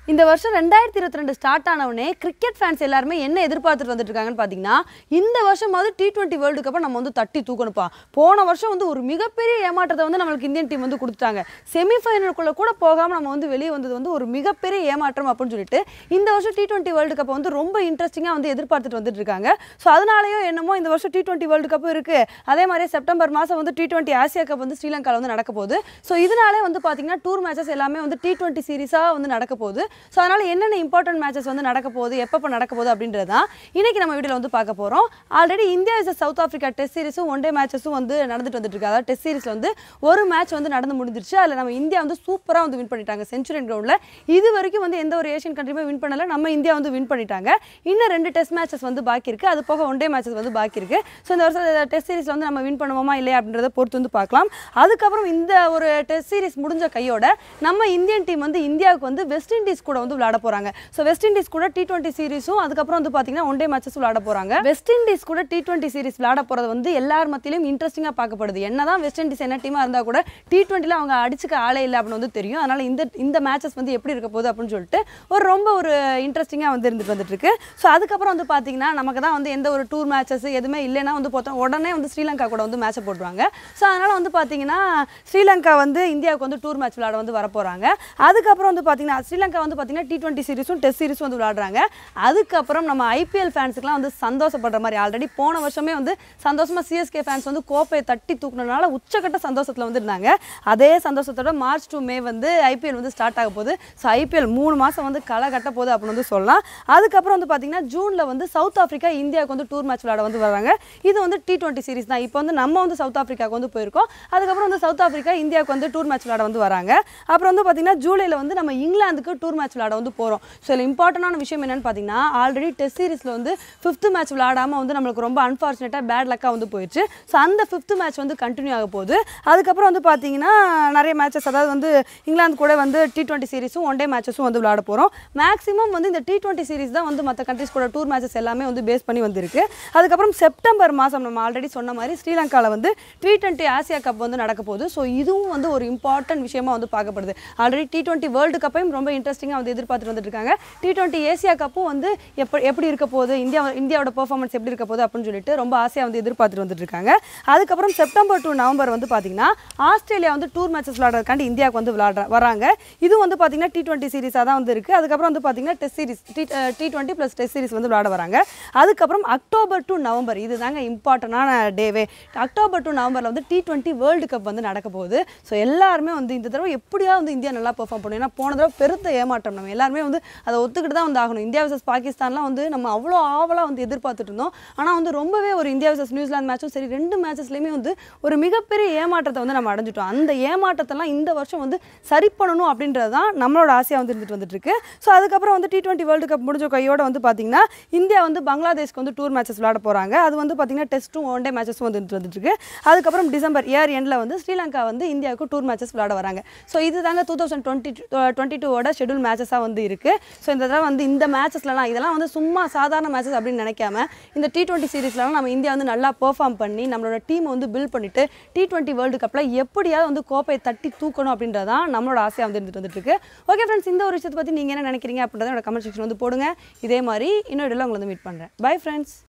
இந்த வருஷம் ரெண்டாயிரத்தி இருபத்தி ரெண்டு ஸ்டார்ட் ஆனவுடனே கிரிக்கெட் ஃபேன்ஸ் எல்லாருமே என்ன எதிர்பார்த்துட்டு வந்துட்டு இருக்காங்கன்னு பார்த்தீங்கன்னா இந்த வருஷமாவது டி டுவெண்ட்டி வேர்ல்டு கப்பை நம்ம வந்து தட்டி தூக்கணும்ப்பா போன வருஷம் வந்து ஒரு மிகப்பெரிய ஏமாற்றத்தை வந்து நம்மளுக்கு இந்தியன் டீம் வந்து கொடுத்துட்டாங்க செமிஃபைனலுக்குள்ள கூட போகாமல் நம்ம வந்து வெளியே வந்தது வந்து ஒரு மிகப்பெரிய ஏமாற்றம் அப்படின்னு சொல்லிட்டு இந்த வருஷம் டி டுவெண்ட்டி வேர்ல்டு கப்பை வந்து ரொம்ப இன்ட்ரெஸ்டிங்காக வந்து எதிர்பார்த்துட்டு வந்துட்டு இருக்காங்க ஸோ அதனாலயோ என்னமோ இந்த வருஷம் டி டுவெண்ட்டி வேர்ல்டு கப்பும் இருக்கு அதே மாதிரி செப்டம்பர் மாதம் வந்து டி டுவெண்ட்டி ஆசியா கப் வந்து ஸ்ரீலங்காவில் வந்து நடக்க போகுது ஸோ இதனாலே வந்து பார்த்தீங்கன்னா டூர் மேட்சஸ் எல்லாமே வந்து டி டுவெண்ட்டி சீரிஸாக வந்து நடக்க போகுது ஸோ அதனால் என்னென்ன இம்பார்ட்டன்ட் மேட்சஸ் வந்து நடக்க போகுது எப்பப்போ நடக்க போகுது அப்படின்றது தான் இன்றைக்கி நம்ம வீடியோவில் வந்து பார்க்க போகிறோம் already India is South Africa test சீரிஸும் ஒன் டே மேட்சஸும் வந்து நடந்துட்டு வந்துட்டு இருக்கு அதாவது டெஸ்ட் சீரிஸில் வந்து ஒரு மேட்ச் வந்து நடந்து முடிஞ்சிருச்சு அதில் நம்ம இந்தியா வந்து சூப்பராக வந்து வின் பண்ணிட்டாங்க செஞ்சுரியன் கிரவுண்டில் இது வரைக்கும் வந்து எந்த ஒரு ஏஷியன் கண்ட்ரியுமே வின் பண்ணல நம்ம இந்தியா வந்து வின் பண்ணிட்டாங்க இன்னும் ரெண்டு டெஸ்ட் மேட்சஸ் வந்து பாக்கி இருக்குது அது போக ஒன் டே மேட்சஸ் வந்து பாக்கி இருக்குது ஸோ இந்த வருஷம் டெஸ்ட் சீரிஸில் வந்து நம்ம வின் பண்ணுவோமா இல்லையா அப்படின்றத பொறுத்து வந்து பார்க்கலாம் அதுக்கப்புறம் இந்த ஒரு டெஸ்ட் சீரிஸ் முடிஞ்ச கையோட நம்ம இந்தியன் டீம் வந்து இந்தியாவுக்கு வந்து வெஸ்ட் இண்டீஸ் கூட வந்து விளையாட போகிறாங்க ஸோ வெஸ்ட் இண்டீஸ் கூட டி டுவெண்ட்டி சீரிஸும் அதுக்கப்புறம் வந்து பார்த்தீங்கன்னா ஒன் டே மேட்சஸ் விளையாட போகிறாங்க வெஸ்ட் இண்டீஸ் கூட டி டுவெண்ட்டி சீரிஸ் விளையாட போகிறது வந்து எல்லார் மத்தியிலும் இன்ட்ரெஸ்டிங்காக பார்க்கப்படுது என்னதான் வெஸ்ட் இண்டீஸ் என்ன டீமாக இருந்தால் கூட டி டுவெண்ட்டியில் அவங்க அடிச்சுக்க ஆளே இல்லை அப்படின்னு வந்து தெரியும் அதனால் இந்த இந்த மேட்சஸ் வந்து எப்படி இருக்க போகுது அப்படின்னு சொல்லிட்டு ஒரு ரொம்ப ஒரு இன்ட்ரெஸ்டிங்காக வந்து இருந்துட்டு வந்துட்டு இருக்கு ஸோ அதுக்கப்புறம் வந்து பார்த்தீங்கன்னா நமக்கு தான் வந்து எந்த ஒரு டூர் மேட்சஸ் எதுவுமே இல்லைன்னா வந்து பார்த்தோம் உடனே வந்து ஸ்ரீலங்கா கூட வந்து மேட்சை போட்டுருவாங்க ஸோ அதனால் வந்து பார்த்தீங்கன்னா ஸ்ரீலங்கா வந்து இந்தியாவுக்கு வந்து டூர் மேட்ச் விளையாட வந்து வர போகிறாங்க அதுக்கப்புறம் வந்து பார்த்தீங்கன்னா ஸ்ரீலங்கா வந்து பார்த்தீங்கன்னா டி டுவெண்ட்டி சீரிஸும் டெஸ்ட் சீரிஸும் வந்து விளையாடுறாங்க அதுக்கப்புறம் நம்ம ஐபிஎல் ஃபேன்ஸுக்குலாம் வந்து சந்தோஷப்படுற மாதிரி ஆல்ரெடி போன வருஷமே வந்து சந்தோஷமாக சிஎஸ்கே ஃபேன்ஸ் வந்து கோப்பையை தட்டி தூக்குனதுனால உச்சக்கட்ட சந்தோஷத்தில் வந்து இருந்தாங்க அதே சந்தோஷத்தோட மார்ச் டு மே வந்து ஐபிஎல் வந்து ஸ்டார்ட் ஆக போகுது ஸோ ஐபிஎல் மூணு மாதம் வந்து களை கட்ட போகுது அப்படின்னு வந்து சொல்லலாம் அதுக்கப்புறம் வந்து பார்த்தீங்கன்னா ஜூனில் வந்து சவுத் ஆஃப்ரிக்கா இந்தியாவுக்கு வந்து டூர் மேட்ச் விளையாட வந்து வராங்க இது வந்து டி டுவெண்ட்டி சீரிஸ் தான் இப்போ வந்து நம்ம வந்து சவுத் ஆஃப்ரிக்காவுக்கு வந்து போயிருக்கோம் அதுக்கப்புறம் வந்து சவுத் ஆஃப்ரிக்கா இந்தியாவுக்கு வந்து டூர் மேட்ச் விளையாட வந்து வராங்க அப்புறம் வந்து பார்த்தீங்கன்னா ஜூலையில் வந்து நம்ம இங்கிலாந்துக்கு டூர் மேட்ச் விளையாட வந்து போகிறோம் ஸோ இதில் இம்பார்ட்டண்டான விஷயம் என்னன்னு பார்த்தீங்கன்னா ஆல்ரெடி டெஸ்ட் சீரிஸில் வந்து ஃபிஃப்த் மேட்ச் விளையாடாமல் வந்து நம்மளுக்கு ரொம்ப அன்ஃபார்ச்சுனேட்டாக பேட் லக்காக வந்து போயிடுச்சு ஸோ அந்த ஃபிஃப்த் மேட்ச் வந்து கண்டினியூ ஆக போகுது அதுக்கப்புறம் வந்து பார்த்தீங்கன்னா நிறைய மேட்சஸ் அதாவது வந்து இங்கிலாந்து கூட வந்து டி டுவெண்ட்டி சீரிஸும் ஒன் டே மேட்சஸும் வந்து விளையாட போகிறோம் மேக்ஸிமம் வந்து இந்த டி டுவெண்ட்டி சீரிஸ் தான் வந்து மற்ற கண்ட்ரிஸ் கூட டூர் மேட்சஸ் எல்லாமே வந்து பேஸ் பண்ணி வந்திருக்கு அதுக்கப்புறம் செப்டம்பர் மாதம் நம்ம ஆல்ரெடி சொன்ன மாதிரி ஸ்ரீலங்காவில் வந்து டி டுவெண்ட்டி ஆசியா கப் வந்து நடக்க போகுது ஸோ இதுவும் வந்து ஒரு இம்பார்ட்டன்ட் விஷயமா வந்து பார்க்கப்படுது ஆல்ரெடி டி டுவெண்ட்டி வேர்ல்டு கப்பையும் ரொம்ப இன்ட்ரெஸ்டிங்காக வந்து எதிர்பார்த்துட்டு வந்துட்டு இருக்காங்க டி டுவெண்ட்டி ஏசியா கப்பும் வந்து எப்படி எப்படி இருக்க போகுது இந்தியா இந்தியாவோட பெர்ஃபார்மன்ஸ் எப்படி இருக்க போகுது அப்படின்னு சொல்லிட்டு ரொம்ப ஆசையாக வந்து எதிர்பார்த்துட்டு வந்துட்டு இருக்காங்க அதுக்கப்புறம் செப்டம்பர் டு நவம்பர் வந்து பார்த்தீங்கன்னா ஆஸ்திரேலியா வந்து டூர் மேட்சஸ் விளையாடுறதுக்காண்டி இந்தியாவுக்கு வந்து விளையாடுற வராங்க இது வந்து பார்த்தீங்கன்னா டி டுவெண்ட்டி சீரிஸாக தான் வந்து இருக்குது அதுக்கப்புறம் வந்து பார்த்தீங்கன்னா test series T T twenty plus test series வந்து விளையாட வராங்க அதுக்கப்புறம் அக்டோபர் டு நவம்பர் இது தாங்க இம்பார்ட்டண்டான டேவே அக்டோபர் டு நவம்பரில் வந்து டி டுவெண்ட்டி வேர்ல்டு கப் வந்து நடக்க போகுது ஸோ எல்லாருமே வந்து இந்த தடவை எப்படியாவது வந்து இந்தியா நல்லா பெர்ஃபார்ம் பண்ணும் ஏன்னா போன தடவை பெருத்த ஏமாற்றம் நம்ம எல்லாருமே வந்து அதை ஒத்துக்கிட்டு தான் வந்து ஆகணும் இந்தியா வர்சஸ் பாகிஸ்தான்லாம் வந்து நம்ம அவ்வளோ ஆவலாக வந்து எதிர்பார்த்துட்டு இருந்தோம் ஆனால் வந்து ரொம்பவே ஒரு இந்தியா வர்சஸ் நியூசிலாந்து மேட்சும் சரி ரெண்டு மேட்சஸ்லையுமே வந்து ஒரு மிகப்பெரிய ஏமாற்றத்தை வந்து நம்ம அடைஞ்சிட்டோம் அந்த ஏமாற்றத்தெல்லாம் இந்த வருஷம் வந்து சரி பண்ணணும் அப்படின்றது தான் நம்மளோட ஆசையாக வந்து இருந்துட்டு வந்துட்டு இருக்கு ஸோ அதுக்கப்புறம் வந்து டி டுவெண்ட்டி வேர்ல்டு கப் முடிஞ்ச கையோட வந்து பார்த்தீங்கன்னா இந்தியா வந்து பங்களாதேஷ்க்கு வந்து டூர் மேட்சஸ் விளையாட போகிறாங்க அது வந்து பார்த்தீங்கன்னா டெஸ்ட்டும் ஒன் டே மேட்சஸும் வந்து இருந்துட்டு வந்துட்டு இருக்கு அதுக்கப்புறம் டிசம்பர் இயர் எண்டில் வந்து ஸ்ரீலங்கா வந்து இந்தியாவுக்கு டூர் மேட்சஸ் விளையாட வராங்க ஸோ இது தாங்க டூ தௌசண்ட் டுவெண்ட்டி டுவெண்ட்டி டூவோட ஷெடியூல் மேட்சஸாக வந்து இருக்குது ஸோ இந்த தடவை வந்து இந்த மேட்சஸ்லாம் இதெல்லாம் வந்து சும்மா சாதாரண மேட்சஸ் அப்படின்னு நினைக்காம இந்த டி டுவெண்ட்டி சீரிஸ்லாம் நம்ம இந்தியா வந்து நல்லா பெர்ஃபார்ம் பண்ணி நம்மளோட டீமை வந்து பில்ட் பண்ணிட்டு டி டுவெண்ட்டி வேர்ல்டு கப்பில் எப்படியாவது வந்து கோப்பையை தட்டி தூக்கணும் அப்படின்றது தான் நம்மளோட ஆசையாக வந்து இருந்துட்டு வந்துட்டு இருக்கு ஓகே ஃப்ரெண்ட்ஸ் இந்த ஒரு விஷயத்தை பற்றி நீங்கள் என்ன நினைக்கிறீங்க அப்படின்றத என்னோட கமெண்ட் செக்ஷன் வந்து போடுங்க இதே மாதிரி இன்னொரு உங்களை வந்து மீட் பண்ணுறேன் பை ஃப்ரெண்ட்ஸ்